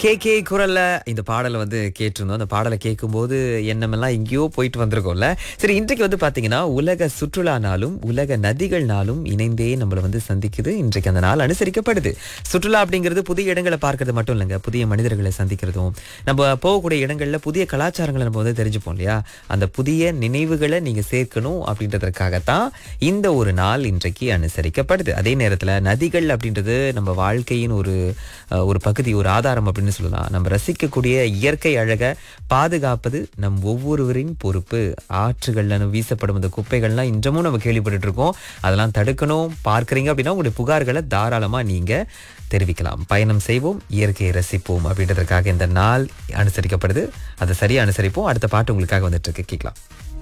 K K குரல்ல இந்த பாடலை வந்து கேட்டிருந்தோம் அந்த பாடலை கேட்கும்போது எண்ணமெல்லாம் எங்கேயோ போயிட்டு வந்திருக்கோம்ல சரி இன்றைக்கு வந்து பாத்தீங்கன்னா உலக சுற்றுலா நாளும் உலக நதிகள் நாளும் இணைந்தே நம்மளை வந்து சந்திக்குது இன்றைக்கு அந்த நாள் அனுசரிக்கப்படுது சுற்றுலா அப்படிங்கிறது புதிய இடங்களை பார்க்கறது மட்டும் இல்லைங்க புதிய மனிதர்களை சந்திக்கிறதும் நம்ம போகக்கூடிய இடங்கள்ல புதிய கலாச்சாரங்களை நம்ம வந்து தெரிஞ்சுப்போம் இல்லையா அந்த புதிய நினைவுகளை நீங்க சேர்க்கணும் அப்படின்றதற்காகத்தான் இந்த ஒரு நாள் இன்றைக்கு அனுசரிக்கப்படுது அதே நேரத்துல நதிகள் அப்படின்றது நம்ம வாழ்க்கையின் ஒரு அஹ், ஒரு பகுதி ஒரு ஆதாரம் அப்படின்னு சொல்லலாம் நம்ம ரசிக்கக்கூடிய இயற்கை அழகை பாதுகாப்பது நம் ஒவ்வொருவரின் பொறுப்பு ஆற்றுகள்ல வீசப்படும் இந்த குப்பைகள்லாம் இன்றமும் நம்ம கேள்விப்பட்டுட்டு இருக்கோம் அதெல்லாம் தடுக்கணும் பார்க்கறீங்க அப்படின்னா உங்களுடைய புகார்களை தாராளமா நீங்க தெரிவிக்கலாம் பயணம் செய்வோம் இயற்கையை ரசிப்போம் அப்படின்றதுக்காக இந்த நாள் அனுசரிக்கப்படுது அதை சரியா அனுசரிப்போம் அடுத்த பாட்டு உங்களுக்காக வந்துட்டு இருக்கு கேட்கலாம்